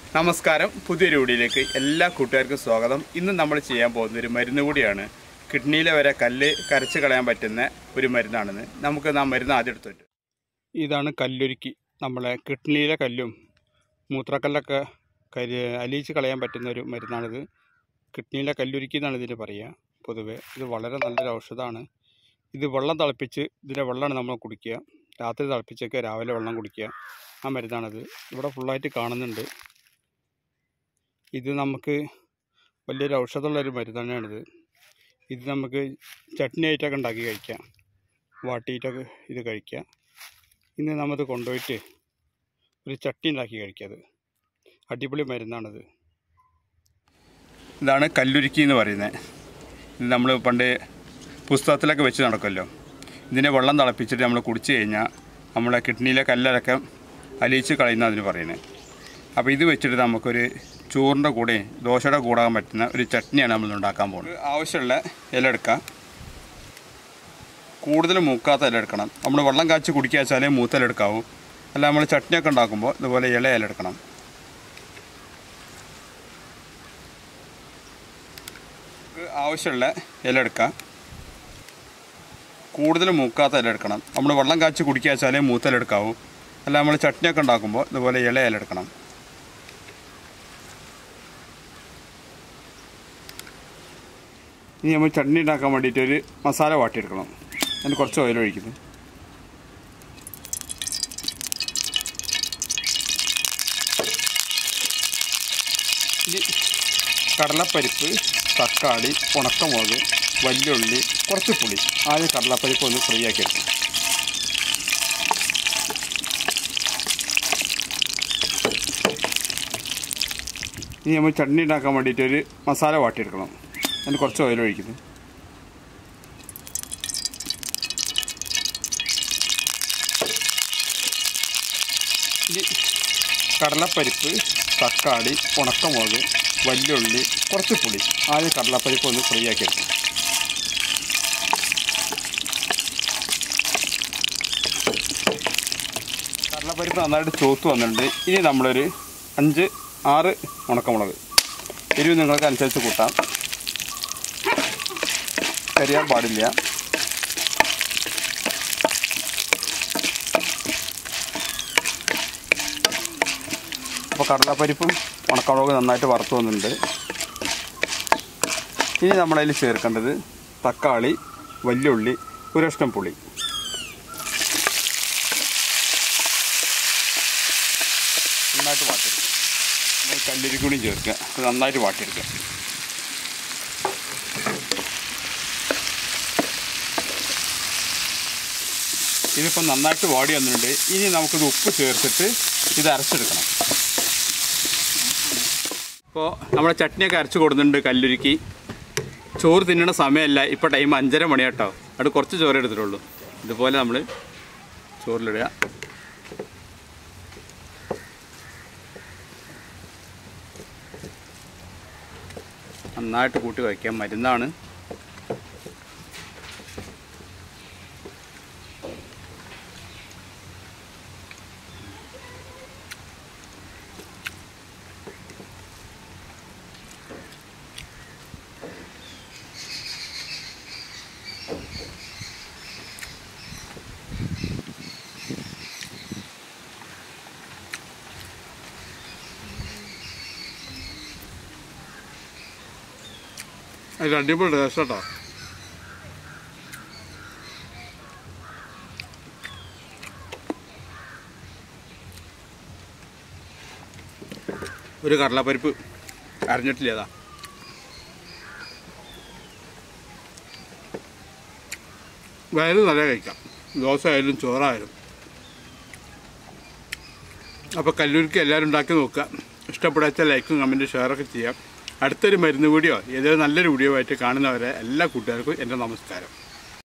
നമസ്കാരം പുതിയൊരു വീഡിയോയിലേക്ക് എല്ലാ കൂട്ടുകാർക്കും സ്വാഗതം ഇന്ന് നമ്മൾ ചെയ്യാൻ പോകുന്ന ഒരു മരുന്ന് കൂടിയാണ് കിഡ്നിയിലെ വരെ കല്ല് കരച്ച് കളയാൻ പറ്റുന്ന ഒരു മരുന്നാണെന്ന് നമുക്ക് ആ മരുന്ന് ആദ്യം എടുത്തിട്ട് ഇതാണ് കല്ലുരുക്കി നമ്മളെ കിഡ്നിയിലെ കല്ലും മൂത്രക്കല്ലൊക്കെ കരി അലിയിച്ച് കളയാൻ പറ്റുന്ന ഒരു മരുന്നാണിത് കിഡ്നിയിലെ കല്ലുരുക്കി എന്നാണ് ഇതിന് പറയുക പൊതുവെ ഇത് വളരെ നല്ലൊരു ഔഷധമാണ് ഇത് വെള്ളം തിളപ്പിച്ച് ഇതിൻ്റെ വെള്ളമാണ് നമ്മൾ കുടിക്കുക രാത്രി തിളപ്പിച്ചൊക്കെ രാവിലെ വെള്ളം കുടിക്കുക ആ മരുന്നാണത് ഇവിടെ ഫുള്ളായിട്ട് കാണുന്നുണ്ട് ഇത് നമുക്ക് വലിയൊരു ഔഷധമുള്ള ഒരു മരുന്ന് തന്നെയാണിത് ഇത് നമുക്ക് ചട്നി ആയിട്ടൊക്കെ ഉണ്ടാക്കി കഴിക്കാം വാട്ടിയിട്ടൊക്കെ ഇത് കഴിക്കാം ഇന്ന് നമ്മത് കൊണ്ടുപോയിട്ട് ഒരു ചട്നി ഉണ്ടാക്കി കഴിക്കാം അത് അടിപൊളി മരുന്നാണിത് ഇതാണ് കല്ലുരുക്കി എന്ന് പറയുന്നത് ഇത് നമ്മൾ പണ്ട് പുസ്തകത്തിലൊക്കെ വെച്ച് നടക്കുമല്ലോ ഇതിനെ വെള്ളം തിളപ്പിച്ചിട്ട് നമ്മൾ കുടിച്ചു കഴിഞ്ഞാൽ നമ്മളെ കിഡ്നിയിലെ കല്ലൊക്കെ അലിയിച്ച് കളയുന്ന അതിന് പറയുന്നത് അപ്പോൾ ഇത് വെച്ചിട്ട് നമുക്കൊരു ചോറിൻ്റെ കൂടെ ദോശയുടെ കൂടാൻ പറ്റുന്ന ഒരു ചട്നിയാണ് നമ്മൾ ഉണ്ടാക്കാൻ പോകുന്നത് ആവശ്യമുള്ള ഇല എടുക്കാം കൂടുതൽ മൂക്കാത്ത ഇല എടുക്കണം നമ്മൾ വെള്ളം കാച്ചി കുടിക്കുക വെച്ചാലേ മൂത്ത ഇല എടുക്കാവൂ അല്ല നമ്മൾ ചട്നിയൊക്കെ ഉണ്ടാക്കുമ്പോൾ ഇതുപോലെ ഇല ഇല എടുക്കണം ആവശ്യമുള്ള ഇല എടുക്കാം കൂടുതൽ മൂക്കാത്ത ഇല എടുക്കണം നമ്മൾ വെള്ളം കാച്ചി കുടിക്കുക വെച്ചാലേ മൂത്ത ഇല എടുക്കാവൂ അല്ല നമ്മൾ ചട്നിയൊക്കെ ഉണ്ടാക്കുമ്പോൾ ഇതുപോലെ ഇല ഇല എടുക്കണം ഇനി നമ്മൾ ചട്നി ഉണ്ടാക്കാൻ വേണ്ടിയിട്ട് ഒരു മസാല വാട്ടിയെടുക്കണം അതിന് കുറച്ച് ഓയിൽ ഒഴിക്കുന്നു ഇനി കടലപ്പരിപ്പ് തക്കാളി ഉണക്കമുളക് വല്യുള്ളി കുറച്ച് പുളി ആദ്യം കടലപ്പരിപ്പ് ഒന്ന് ഫ്രീ ആക്കി എടുക്കണം ഇനി നമ്മൾ ചട്നി ഉണ്ടാക്കാൻ വേണ്ടിയിട്ട് ഒരു മസാല വാട്ടിയെടുക്കണം അതിന് കുറച്ച് ഓയിൽ ഒഴിക്കുന്നു ഇനി കടലപ്പരിപ്പ് തക്കാളി ഉണക്കമുളക് വല്യുള്ളി കുറച്ച് പുളി ആദ്യം കടലപ്പരിപ്പ് ഒന്ന് ഫ്രീ ആക്കി എടുക്കണം കടലപ്പരിപ്പ് നന്നായിട്ട് ചോത്ത് വന്നിട്ടുണ്ട് ഇനി നമ്മളൊരു അഞ്ച് ആറ് ഉണക്കമുളക് എരിവ് നിങ്ങൾക്ക് അനുസരിച്ച് കൂട്ടാം കരിയാൻ പാടില്ല അപ്പോൾ കടലപ്പരിപ്പും ഉണക്കമുളക് നന്നായിട്ട് വറുത്ത് വന്നിട്ടുണ്ട് ഇനി നമ്മളതിൽ ചേർക്കേണ്ടത് തക്കാളി വല്യുള്ളി ഒരഷ്ടം പുളി നന്നായിട്ട് വാട്ടിയെടുക്കുക കല്ലിരിക്കൂടിയും ചേർക്കുക അത് നന്നായിട്ട് വാട്ടിയെടുക്കുക ഇതിപ്പോൾ നന്നായിട്ട് വാടി വന്നിട്ടുണ്ട് ഇനി നമുക്കിത് ഉപ്പ് ചേർത്തിട്ട് ഇത് അരച്ചെടുക്കണം ഇപ്പോൾ നമ്മുടെ ചട്നിയൊക്കെ അരച്ച് കൊടുക്കുന്നുണ്ട് കല്ലുരുക്കി ചോറ് തിന്നണ സമയമല്ല ഇപ്പോൾ ടൈം അഞ്ചര മണിയാട്ടോ അവിടെ കുറച്ച് ചോറ് എടുത്തിട്ടുള്ളൂ ഇതുപോലെ നമ്മൾ ചോറിലിടുക നന്നായിട്ട് കൂട്ടി വയ്ക്കാം മരുന്നാണ് അത് അടിപൊളി ടേസ്റ്റ് കേട്ടോ ഒരു കടലപ്പരിപ്പ് അരിഞ്ഞിട്ടില്ല അതാ വയറ് നല്ല കഴിക്കാം ദോശ ആയാലും ചോറായാലും അപ്പോൾ കല്ലൂരിക്ക് എല്ലാവരും ഉണ്ടാക്കി നോക്കുക ഇഷ്ടപ്പെടാച്ച ലൈക്കും കമൻറ്റും ഷെയറൊക്കെ ചെയ്യാം അടുത്തൊരു മരുന്ന് വീഡിയോ ഏതൊരു നല്ലൊരു വീഡിയോ ആയിട്ട് കാണുന്നവരെ എല്ലാ കൂട്ടുകാർക്കും എൻ്റെ നമസ്കാരം